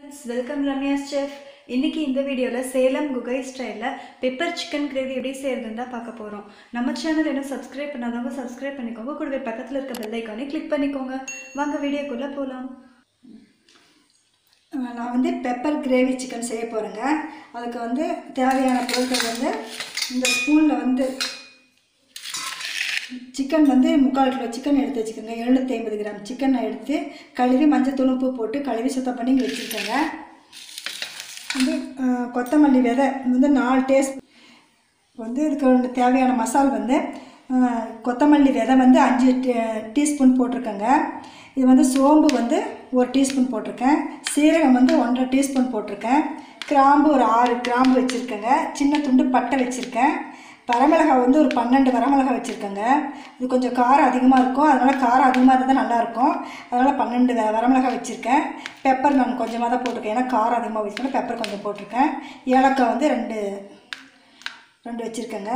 Friends welcome Ramya's chef இன்னைக்கு இந்த வீடியோவில் சேலம் குகை ஸ்டைலில் பெப்பர் சிக்கன் கிரேவி எப்படி செய்யறதுன்னு தான் பார்க்க போகிறோம் நம்ம சேனல் இன்னும் சப்ஸ்கிரைப் பண்ணாதவங்க சப்ஸ்கிரைப் பண்ணிக்கோங்க கூடவே பக்கத்தில் இருக்க பெல் ஐக்கானே கிளிக் பண்ணிக்கோங்க வாங்க வீடியோக்குள்ளே போகலாம் நான் வந்து பெப்பர் கிரேவி சிக்கன் செய்ய போகிறேங்க அதுக்கு வந்து தேவையான பொருட்கள் வந்து இந்த ஸ்பூனில் வந்து சிக்கன் வந்து முக்கால் கிலோ சிக்கன் எடுத்து வச்சுக்கோங்க எழுநூற்றி ஐம்பது கிராம் சிக்கன் நான் எடுத்து கழுவி மஞ்சள் உப்பு போட்டு கழுவி சுத்தம் பண்ணி இங்கே வச்சுருக்கேங்க வந்து ஆ, கொத்தமல்லி விதை இது வந்து நாலு டேஸ்ட் வந்து இதுக்கு தேவையான மசால் வந்து ஆ, கொத்தமல்லி விதை வந்து அஞ்சு டீ- டீஸ்பூன் போட்டிருக்கேங்க இது வந்து சோம்பு வந்து ஒரு டீஸ்பூன் போட்டிருக்கேன் சீரகம் வந்து ஒன்றரை டீஸ்பூன் போட்டிருக்கேன் கிராம்பு ஒரு ஆறு கிராம்பு வச்சுருக்கேங்க சின்ன துண்டு பட்டை வச்சுருக்கேன் வரமிளகாய் வந்து ஒரு பன்னெண்டு வரமிளகாய் வச்சுருக்கேங்க இது கொஞ்சம் காரம் அதிகமாக இருக்கும் அதனால் காரம் அதிகமாக இருந்தால் நல்லாயிருக்கும் அதனால் பன்னெண்டு வ- வரமிளகாய் வச்சுருக்கேன் பெப்பர் நான் கொஞ்சமாக தான் போட்டிருக்கேன் ஏன்னா காரம் அதிகமாக வச்சுருக்கேன் பெப்பர் கொஞ்சம் போட்டிருக்கேன் ஏலக்காய் வந்து ரெண்டு ரெண்டு வச்சுருக்கேங்க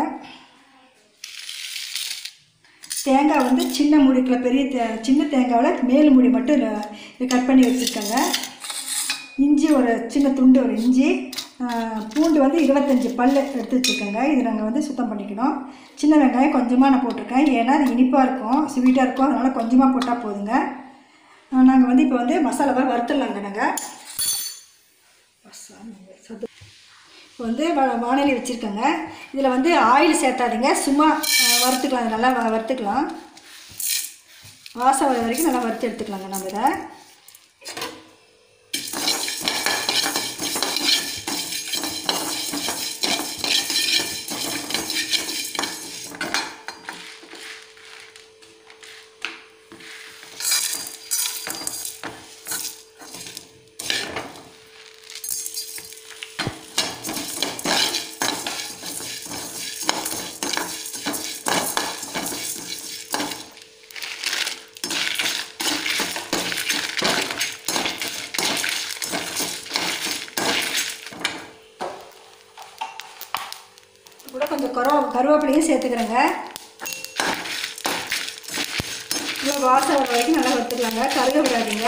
தேங்காய் வந்து சின்ன முடிக்கில் பெரிய தே சின்ன தேங்காவில் மேல் முடி மட்டும் இதில் இது கட் பண்ணி வச்சுருக்கேங்க இஞ்சி ஒரு சின்ன துண்டு ஒரு இஞ்சி ஆ, பூண்டு வந்து இருபத்தஞ்சி பல் எடுத்து வச்சுருக்கேங்க இது நாங்கள் வந்து சுத்தம் பண்ணிக்கணும் சின்ன வெங்காயம் கொஞ்சமாக நான் போட்டிருக்கேன் ஏன்னா அது இனிப்பாக இருக்கும் ஸ்வீட்டாக இருக்கும் அதனால் கொஞ்சமாக போட்டால் போதுங்க நாங்கள் வந்து இப்போ வந்து மசாலாவை வறுத்துடலாங்க நாங்கள் இப்போ வந்து வ- வாணலி வச்சுருக்கேங்க இதில் வந்து ஆயில் சேர்த்தாதீங்க சும்மா அஹ், வறுத்துக்கலாம் இது நல்லா வ- வறுத்துக்கலாம் வாசம் வர வரைக்கும் நல்லா வறுத்து எடுத்துக்கலாங்க நம்ம இதை கூட கொஞ்சம் கருவா கருவேப்பிலையும் சேர்த்துக்கிறேங்க நல்லா வாசம் வர வரைக்கும் நல்லா வறுத்துக்கலாங்க கருக விடாதீங்க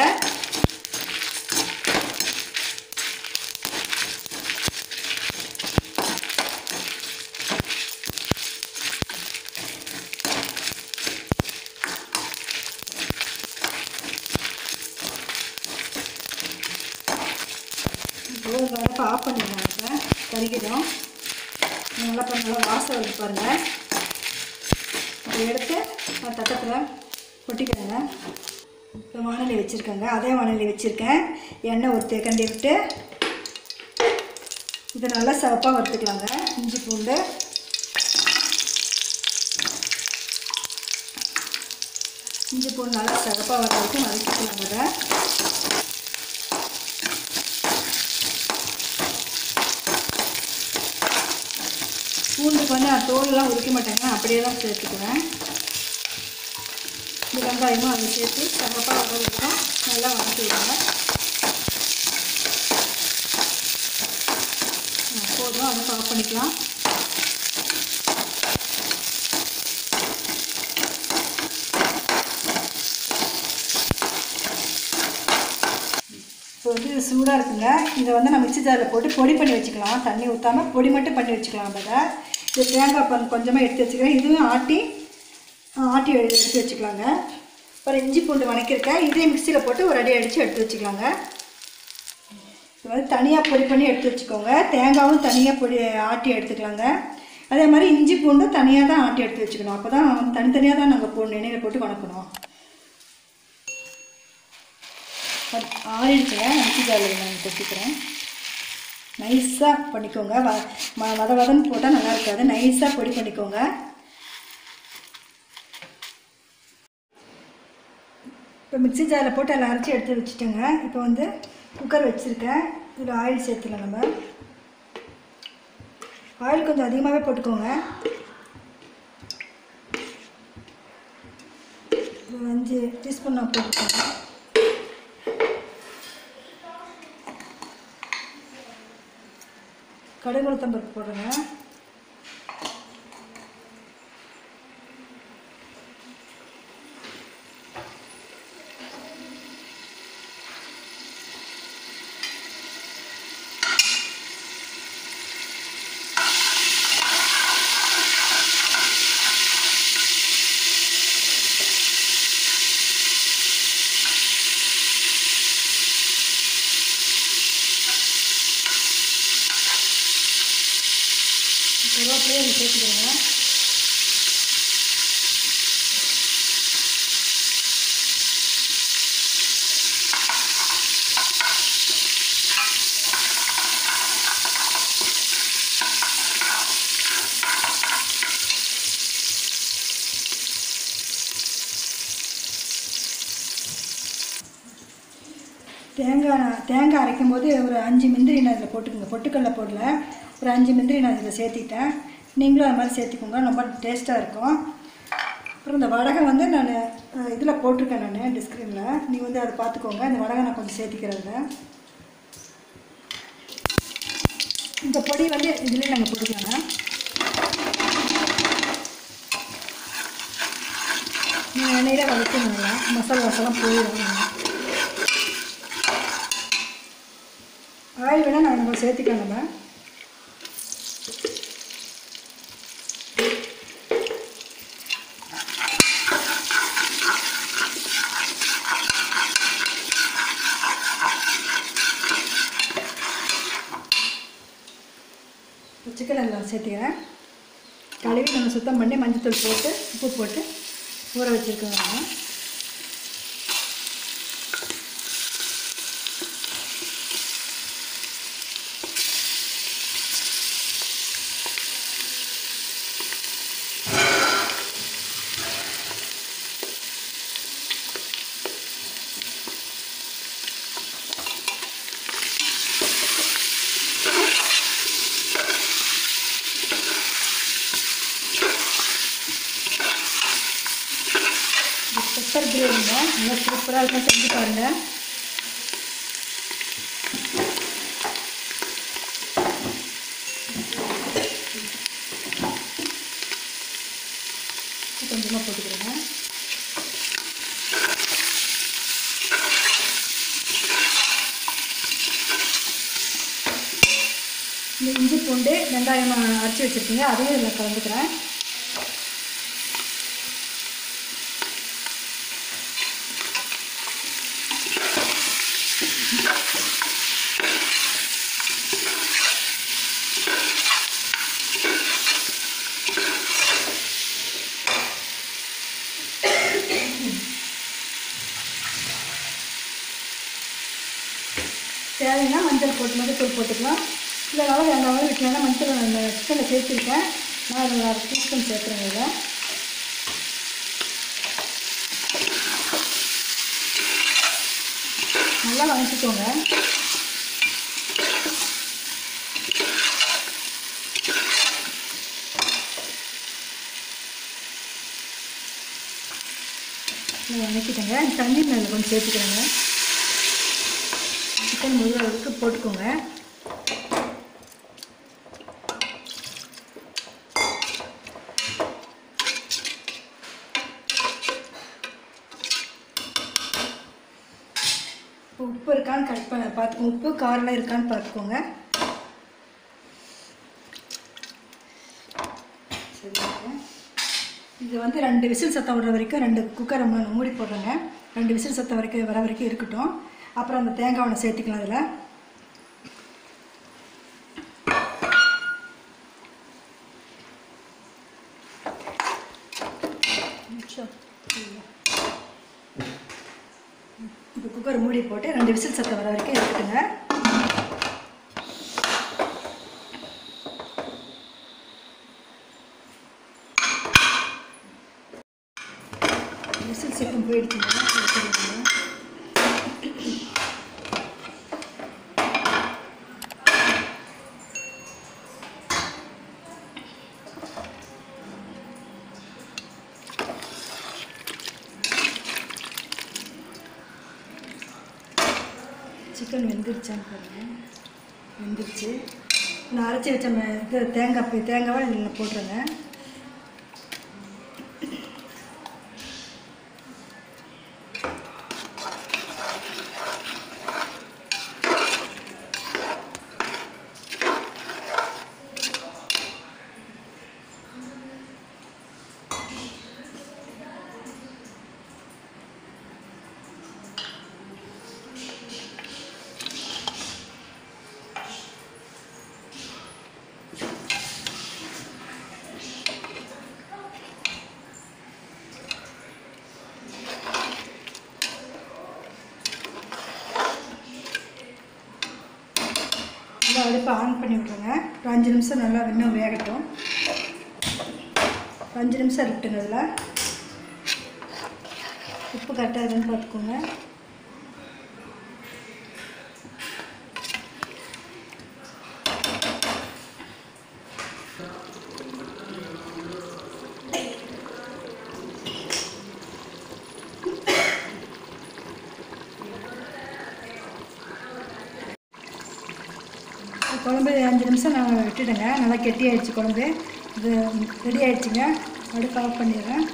இப்போ அடுப்பை ஆஃப் பண்ணிடலாம் இப்போ கறிக்கிடும் நல்லா இப்போ நல்லா வாசம் வருது பாருங்கள் அதை எடுத்து நான் தட்டத்தில் கொட்டிக்கிறேங்க இப்போ வானொலி வச்சுருக்கேங்க அதே வானொலி வச்சுருக்கேன் எண்ணெய் ஒரு தேக்கண்டி விட்டு இதை நல்லா சிவப்பாக வறுத்துக்கலாங்க இஞ்சி பூண்டு இஞ்சி பூண்டு நல்லா சிவப்பாக வர வரைக்கும் வதக்கிக்கலாங்க அதை பூண்டுக்கு வந்து நான் தோலெல்லாம் உரிக்க மாட்டேங்க அப்படியே தான் சேர்த்துக்குவேன் இந்த வெங்காயமும் அதை சேர்த்து சிவப்பாக வர வரைக்கும் நல்லா வதக்கி விடுங்க ஆ, போதும் அதை ஆஃப் பண்ணிக்கலாம் இப்போ வந்து இது சூடாக இருக்குங்க இதை வந்து நம்ம மிக்ஸி ஜாரில் போட்டு பொடி பண்ணி வச்சுக்கலாம் தண்ணி ஊற்றாமல் பொடி மட்டும் பண்ணி வச்சுக்கலாம் அதை இது தேங்காய் பன் கொஞ்சமாக எடுத்து வச்சுக்கிறேன் இதுவும் ஆட்டி ஆ, ஆட்டி எடு- எடுத்து வச்சுக்கலாங்க அப்புறம் இஞ்சி பூண்டு வணக்கியிருக்கேன் இதே மிக்சியில் போட்டு ஒரு அடி அடித்து எடுத்து வச்சுக்கலாங்க இது வந்து தனியாக பொடி பண்ணி எடுத்து வச்சுக்கோங்க தேங்காயும் தனியாக பொடி ஆட்டி எடுத்துக்கலாங்க அதே மாதிரி இஞ்சி பூண்டும் தனியாக தான் ஆட்டி எடுத்து வச்சுக்கணும் அப்போ தான் தனித்தனியாக தான் நாங்கள் போடணும் எண்ணெயில் போட்டு வணக்கணும் ஆறிடுச்சுங்க மிக்ஸி ஜாரில் நான் கொட்டிக்கிறேன் நைஸாக பண்ணிக்கோங்க வ ம வத வதன்னு போட்டால் நல்லா இருக்காது நைஸாக பொடி பண்ணிக்கோங்க இப்போ மிக்ஸி ஜாரில் போட்டு எல்லாம் அரைச்சி எடுத்து வச்சுட்டேங்க இப்போ வந்து குக்கர் வச்சுருக்கேன் இதில் ஆயில் சேர்த்துக்கலாம் நம்ம ஆயில் கொஞ்சம் அதிகமாகவே போட்டுக்கோங்க ஒரு அஞ்சு டீஸ்பூன் நான் போட்டுக்கோங்க கடுகு உளுத்தம் பருப்பு போடுங்க கருவேப்பிலையும் இதில் சேர்த்துக்கிறேங்க தேங்காய் தேங்காய் அரைக்கும் போது ஒரு அஞ்சு முந்திரி நான் இதில் போட்டுக்கோங்க பொட்டுக்கடல போடல ஒரு அஞ்சு முந்திரி நான் இதில் சேர்த்திட்டேன் நீங்களும் அது மாதிரி சேர்த்துக்கோங்க ரொம்ப டேஸ்ட்டாக இருக்கும் அப்புறம் இந்த வடகை வந்து நான் இதில் போட்டிருக்கேன் நான் டிஸ்கிரினில் நீங்கள் வந்து அதை பார்த்துக்கோங்க இந்த வடகை நான் கொஞ்சம் சேர்த்திக்கிறதுல இந்த பொடி வந்து இதுலேயே நாங்கள் போட்டுக்கலாங்க நீங்கள் எண்ணெயில் வதக்கணுங்களா மசாலா வாசலாம் போயிடும் ஆயில் வேணால் நான் நம்ம சேர்த்துக்கலாம் நம்ம சிக்கன் எல்லாம் சேர்த்துக்கிறேன் கழுவி நம்ம சுத்தம் பண்ணி மஞ்சத்தூள் போட்டு உப்பு போட்டு ஊற வச்சுருக்கோம் நம்ம பெப்பர் கிரேவிங்க நல்லா சூப்பராக இருக்கும் செஞ்சு பாருங்கள் கொஞ்சமாக போட்டுக்கிறேங்க இந்த இஞ்சி பூண்டு வெங்காயம் அரைச்சி வச்சுருக்கீங்க அதையும் இதில் கலந்துக்கிறேன் தேவைன்னா மஞ்சள் போட்டு மஞ்சள் போட்டுக்கலாம் இல்லைனாலும் வேண்டாம் விட்டுனா மஞ்சள் அந்த சிக்கனில் சேர்த்துருக்கேன் நான் அதில் அரை டீஸ்பூன் சேர்க்குறேன் இதில் நல்லா வதக்கிக்கோங்க நல்லா வதக்கிட்டேங்க தண்ணி மேலே கொஞ்சம் சேர்த்துக்கிறேங்க சிக்கன் முழுவ அளவுக்கு போட்டுக்கோங்க உப்பு இருக்கான்னு கட் பண்ண பார்த்துக்கோங்க உப்பு காரெலாம் இருக்கான்னு பார்த்துக்கோங்க சரிங்க இது வந்து ரெண்டு விசில் சத்தம் விடுற வரைக்கும் ரெண்டு குக்கரை மூ- மூடி போடுறேங்க ரெண்டு விசில் சத்தம் வரைக்கும் வர வரைக்கும் இருக்கட்டும் அப்புறம் அந்த தேங்காய் ஒன்று சேர்த்துக்கலாம் அதில் இப்போ குக்கர் மூடி போட்டு ரெண்டு விசில் சத்தம் வர வரைக்கும் இருக்கட்டுங்க விசில் சத்தம் போயிடுச்சுங்க எடுத்துடுங்க. சிக்கன் வெந்துருச்சான்னு பாருங்க வெந்துருச்சு நான் அரைச்சி வச்ச ம- இது தேங்காய் பி- தேங்காவை இதில் போட்டுருங்க இந்த அடுப்பை ஆன் பண்ணி விட்ருங்க ஒரு அஞ்சு நிமிஷம் நல்லா இன்னும் வேகட்டும் ஒரு அஞ்சு நிமிஷம் இருக்கட்டுங்க அதில் உப்பு கரெக்டாக இருக்குன்னு பார்த்துக்கோங்க குழம்பு அஞ்சு நிமிஷம் நான் விட்டுடுங்க நல்லா கெட்டி ஆயிடுச்சு குழம்பு இது ரெடி ஆயிடுச்சுங்க அடுப்பு ஆஃப் பண்ணிடுறேன்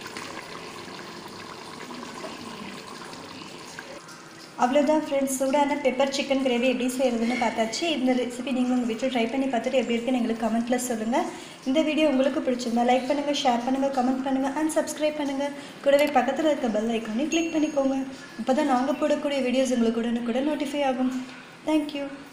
அவ்வளோதான் ஃப்ரெண்ட்ஸ் சூடான பெப்பர் சிக்கன் கிரேவி எப்படி செய்கிறதுன்னு பார்த்தாச்சு இந்த ரெசிபி நீங்கள் உங்கள் வீட்டில் ட்ரை பண்ணி பார்த்துட்டு எப்படி இருக்குன்னு எங்களுக்கு கமெண்ட்டில் சொல்லுங்கள் இந்த வீடியோ உங்களுக்கு பிடிச்சிருந்தா லைக் பண்ணுங்கள் ஷேர் பண்ணுங்கள் கமெண்ட் பண்ணுங்கள் அண்ட் சப்ஸ்கிரைப் பண்ணுங்கள் கூடவே பக்கத்தில் இருக்க பெல் ஐக்கானையும் கிளிக் பண்ணிக்கோங்க அப்போ தான் நாங்கள் போடக்கூடிய வீடியோஸ் உங்களுக்கு உடனுக்குடன் நோட்டிஃபை ஆகும் தேங்க்யூ